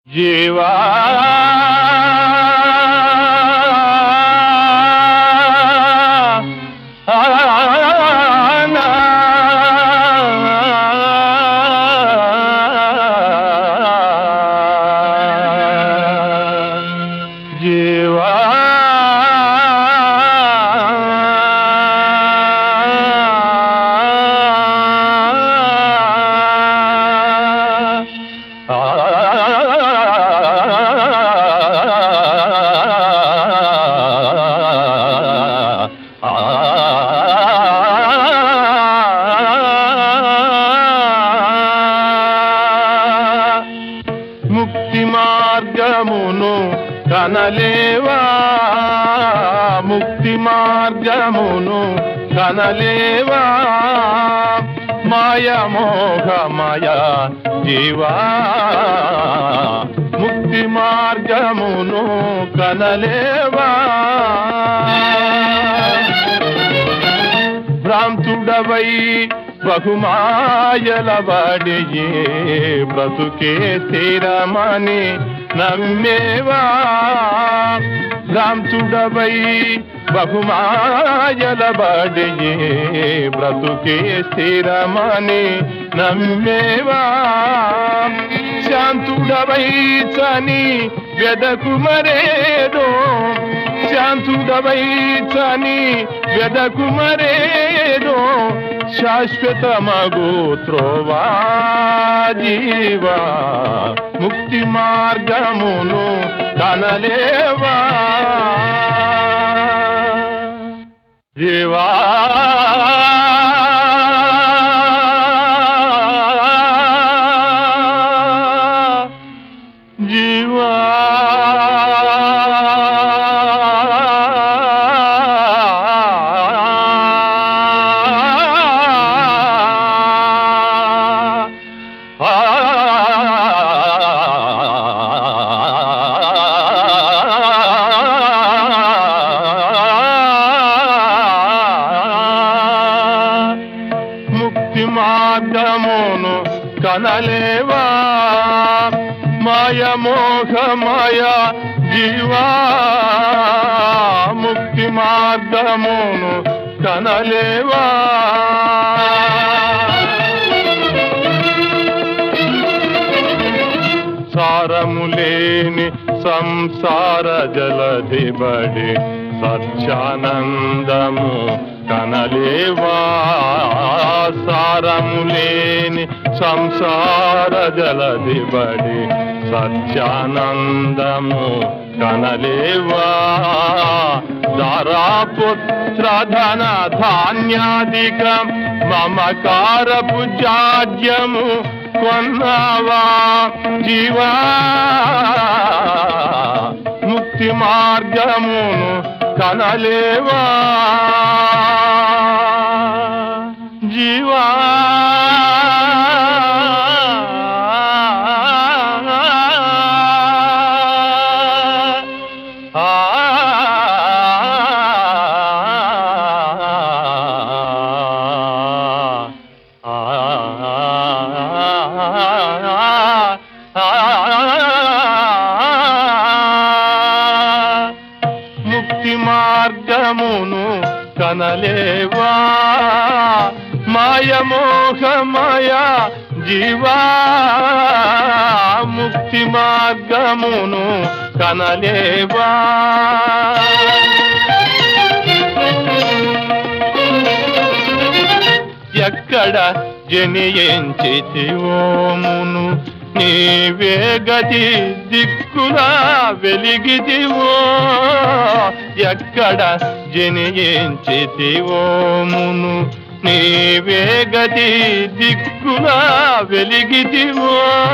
జీవా జీవా ముక్తి మార్గమును కనలేవా ముక్తి మార్గమును కనలేవా మాయ మోహమయ జీవా ముక్తి మార్గమును కనలేవా భ్రాంతుడవై బహుమాయలబడియే బ్రతుకే స్థిరమని నమ్మేవా భ్రాంతుడవై బహుమాయలబడియే బ్రతుకే స్థిరమని నమ్మేవా శాంతుడవై చని వెదకు మరేదో శాంతుడవై చని వెదకు మరేదో శాశ్వతమగు త్రోవా జీవా ముక్తి మార్గమును కనలేవా జీవా జీవా ముక్తి మార్గమును కనలేవా మాయ మోహమయ జీవా ముక్తి మార్గమును కనలేవా సారము లేని సంసార జలధిబడి సత్యానందము కనలేవా సారము లేని సంసార జలధిబడి సత్యానందము కనలేవా దారాపుత్ర ధన ధాన్యాధికం మమకారపు జాడ్యము కొన్నావా జీవా ముక్తి మార్గమును కనలేవా జీవా ముక్తి మార్గమును కనలేవా మాయ మోహమయ జీవా ముక్తి మార్గమును కనలేవా ఎక్కడ జనియించితివోమును నీవే గతి దిక్కులా వెలిగితివో ఎక్కడ జనియించితివోమును నీవే గతి దిక్కులా వెలిగితివో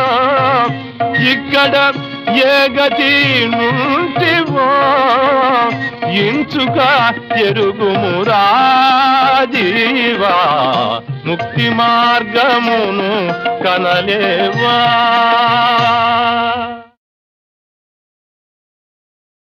ఇక్కడ ఏ గతి నుంటివో ఇంచుక ఎరుగుమురా జీవా ముక్తి మార్గమును కనలేవా